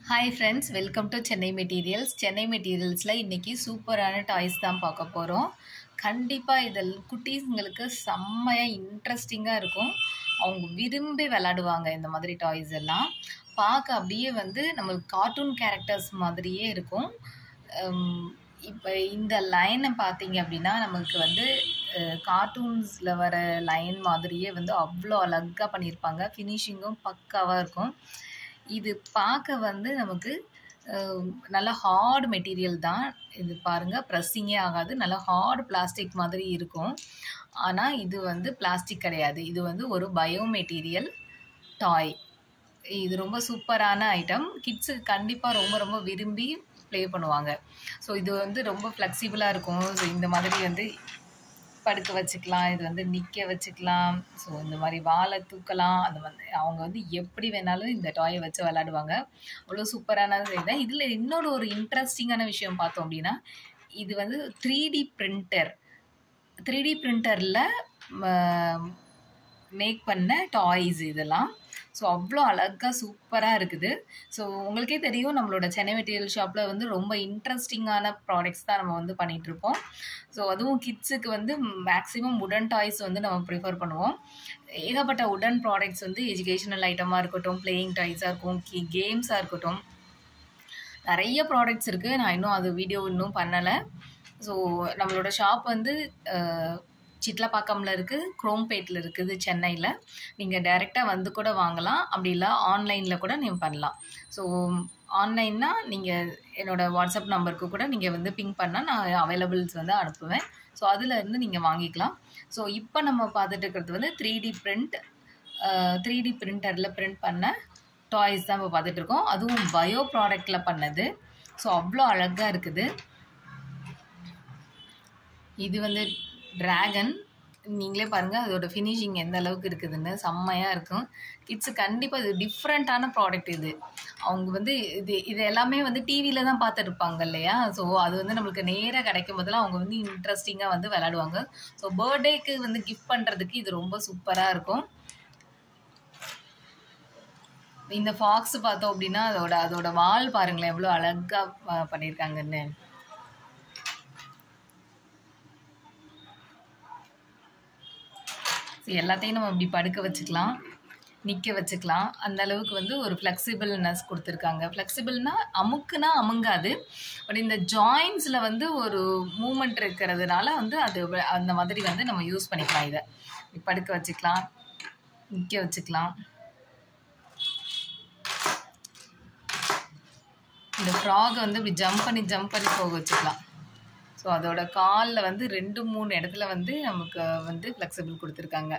hi friends welcome to Chennai materials Chennai மெட்டீரியல்ஸில் இன்றைக்கி சூப்பரான டாய்ஸ் தான் பார்க்க போகிறோம் கண்டிப்பாக இதில் குட்டீஸுங்களுக்கு செம்மையாக இன்ட்ரெஸ்டிங்காக இருக்கும் அவங்க விரும்பி விளாடுவாங்க இந்த மாதிரி டாய்ஸ் எல்லாம் பார்க்க அப்படியே வந்து நம்மளுக்கு கார்ட்டூன் கேரக்டர்ஸ் மாதிரியே இருக்கும் இப்போ இந்த லைனை பார்த்தீங்க அப்படின்னா நமக்கு வந்து கார்ட்டூன்ஸில் வர லைன் மாதிரியே வந்து அவ்வளோ அழகாக பண்ணியிருப்பாங்க ஃபினிஷிங்கும் பக்காவாக இருக்கும் இது பார்க்க வந்து நமக்கு நல்ல ஹார்ட் மெட்டீரியல் தான் இது பாருங்கள் ப்ரெஸ்ஸிங்கே ஆகாது நல்ல ஹார்ட் பிளாஸ்டிக் மாதிரி இருக்கும் ஆனால் இது வந்து பிளாஸ்டிக் கிடையாது இது வந்து ஒரு பயோ மெட்டீரியல் டாய் இது ரொம்ப சூப்பரான ஐட்டம் கிட்ஸுக்கு கண்டிப்பாக ரொம்ப ரொம்ப விரும்பி ப்ளே பண்ணுவாங்க ஸோ இது வந்து ரொம்ப ஃப்ளெக்சிபிளாக இருக்கும் ஸோ இந்த மாதிரி வந்து படுக்க வச்சுக்கலாம் இது வந்து நிற்க வச்சுக்கலாம் ஸோ இந்த மாதிரி வாழை தூக்கலாம் அந்த மாதிரி அவங்க வந்து எப்படி வேணாலும் இந்த டாயை வச்சு விளாடுவாங்க அவ்வளோ சூப்பரான இதுதான் இதில் இன்னொரு ஒரு இன்ட்ரெஸ்டிங்கான விஷயம் பார்த்தோம் அப்படின்னா இது வந்து three D printer three D பிரிண்டரில் மேக் பண்ண டாய்ஸ் இதெல்லாம் ஸோ அவ்வளோ அழகாக சூப்பராக இருக்குது ஸோ உங்களுக்கே தெரியும் நம்மளோட சென்னை மெட்டீரியல் ஷாப்பில் வந்து ரொம்ப இன்ட்ரெஸ்டிங்கான ப்ராடக்ட்ஸ் தான் நம்ம வந்து பண்ணிகிட்ருப்போம் ஸோ அதுவும் கிட்ஸுக்கு வந்து மேக்ஸிமம் உடன் டாய்ஸ் வந்து நம்ம ப்ரிஃபர் பண்ணுவோம் ஏகப்பட்ட உடன் ப்ராடக்ட்ஸ் வந்து எஜுகேஷனல் ஐட்டமாக இருக்கட்டும் பிளேயிங் டாய்ஸாக இருக்கும் கி கேம்ஸாக இருக்கட்டும் நிறைய ப்ராடக்ட்ஸ் இருக்குது நான் இன்னும் அது வீடியோ இன்னும் பண்ணலை ஸோ நம்மளோட ஷாப் வந்து சிட்லப்பாக்கமில் இருக்குது குரோம்பேட்டில் இருக்குது சென்னையில் நீங்கள் டைரெக்டாக வந்து கூட வாங்கலாம் அப்படி இல்லை ஆன்லைனில் கூட நீங்கள் பண்ணலாம் ஸோ ஆன்லைன்னா நீங்கள் என்னோடய வாட்ஸ்அப் நம்பருக்கு கூட நீங்கள் வந்து பிங்க் பண்ணால் நான் அவைலபிள்ஸ் வந்து அனுப்புவேன் ஸோ அதில் இருந்து நீங்கள் வாங்கிக்கலாம் ஸோ இப்போ நம்ம பார்த்துட்டு இருக்கிறது வந்து three D print three D பிரிண்டரில் பிரிண்ட் பண்ண டாய்ஸ் தான் இப்போ பார்த்துட்ருக்கோம் அதுவும் பயோ ப்ராடக்டில் பண்ணது ஸோ அவ்வளோ அழகாக இருக்குது இது வந்து ட்ராகன் நீங்களே பாருங்கள் அதோட ஃபினிஷிங் எந்த அளவுக்கு இருக்குதுன்னு செம்மையாக இருக்கும் கிட்ஸு கண்டிப்பாக இது டிஃப்ரெண்ட்டான ப்ராடக்ட் இது அவங்க வந்து இது இது எல்லாமே வந்து டிவியில் தான் பார்த்துருப்பாங்க இல்லையா ஸோ அது வந்து நம்மளுக்கு நேராக கிடைக்கும் போதெல்லாம் அவங்க வந்து இன்ட்ரெஸ்டிங்காக வந்து விளாடுவாங்க ஸோ பர்த்டேக்கு வந்து கிஃப்ட் பண்ணுறதுக்கு இது ரொம்ப சூப்பராக இருக்கும் இந்த ஃபாக்ஸ் பார்த்தோம் அப்படின்னா அதோட அதோட வால் பாருங்களேன் எவ்வளோ அழகாக பண்ணியிருக்காங்கன்னு ஸோ எல்லாத்தையும் நம்ம இப்படி படுக்க வச்சுக்கலாம் நிற்க வச்சுக்கலாம் அந்த அளவுக்கு வந்து ஒரு ஃப்ளெக்சிபிள்னஸ் கொடுத்துருக்காங்க ஃப்ளெக்சிபிள்னா அமுக்குனா அமுங்காது பட் இந்த ஜாயின்ஸில் வந்து ஒரு மூமெண்ட் இருக்கிறதுனால வந்து அது அந்த மாதிரி வந்து நம்ம யூஸ் பண்ணிக்கலாம் இதை படுக்க வச்சுக்கலாம் நிற்க வச்சுக்கலாம் இந்த ஃப்ராகை வந்து இப்படி ஜம்ப் பண்ணி ஜம்ப் பண்ணி போக வச்சுக்கலாம் ஸோ அதோட காலில் வந்து ரெண்டு மூணு இடத்துல வந்து நமக்கு வந்து ஃப்ளெக்சிபிள் கொடுத்துருக்காங்க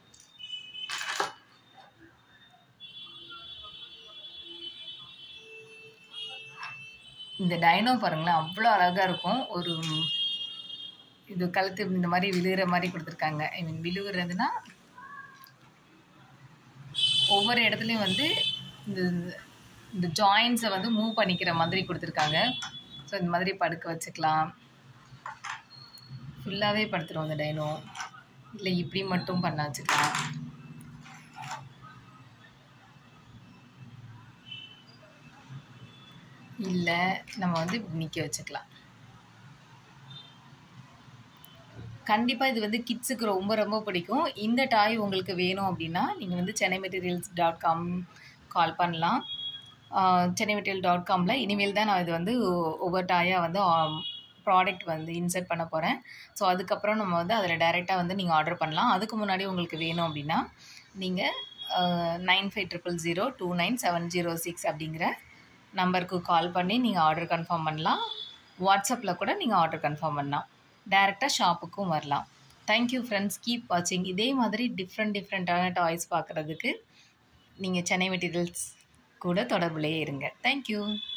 இந்த டைனோ பாருங்களேன் அவ்வளோ அழகாக இருக்கும் ஒரு இது கழுத்து இந்த மாதிரி விழுகிற மாதிரி கொடுத்துருக்காங்க ஐ மீன் விழுகிறதுனா ஒவ்வொரு இடத்துலையும் வந்து இந்த இந்த ஜாயின்ஸை வந்து மூவ் பண்ணிக்கிற மாதிரி கொடுத்துருக்காங்க ஸோ இந்த மாதிரி படுக்க வச்சுக்கலாம் ஃபுல்லாகவே படுத்துருவோம் அந்த டைனோ இல்லை இப்படி மட்டும் பண்ண வச்சுக்கலாம் இல்லை நம்ம வந்து நிற்க வச்சுக்கலாம் கண்டிப்பாக இது வந்து கிட்ஸுக்கு ரொம்ப ரொம்ப பிடிக்கும் இந்த டாய் உங்களுக்கு வேணும் அப்படின்னா நீங்கள் வந்து Chennai materials dot com call பண்ணலாம் சென்னை மெட்டீரியல் டாட் காமில் இனிமேல் தான் நான் இது வந்து ஒவ்வொரு டாயாக வந்து ப்ராடக்ட் வந்து இன்சர்ட் பண்ண போகிறேன் ஸோ அதுக்கப்புறம் நம்ம வந்து அதில் டைரெக்டாக வந்து நீங்கள் ஆர்டர் பண்ணலாம் அதுக்கு முன்னாடி உங்களுக்கு வேணும் அப்படின்னா நீங்கள் nine five triple zero two nine seven zero six அப்படிங்கிற நம்பருக்கு கால் பண்ணி நீங்கள் ஆர்டர் கன்ஃபார்ம் பண்ணலாம் வாட்ஸ்அப்பில் கூட நீங்கள் ஆர்டர் கன்ஃபார்ம் பண்ணலாம் டேரெக்டாக ஷாப்புக்கும் வரலாம் தேங்க்யூ ஃப்ரெண்ட்ஸ் கீப் வாட்சிங் இதே மாதிரி டிஃப்ரெண்ட் டிஃப்ரெண்ட்டான டாய்ஸ் பார்க்குறதுக்கு நீங்கள் சென்னை மெட்டீரியல்ஸ் கூட தொடர்புலேயே இருங்க தேங்க்யூ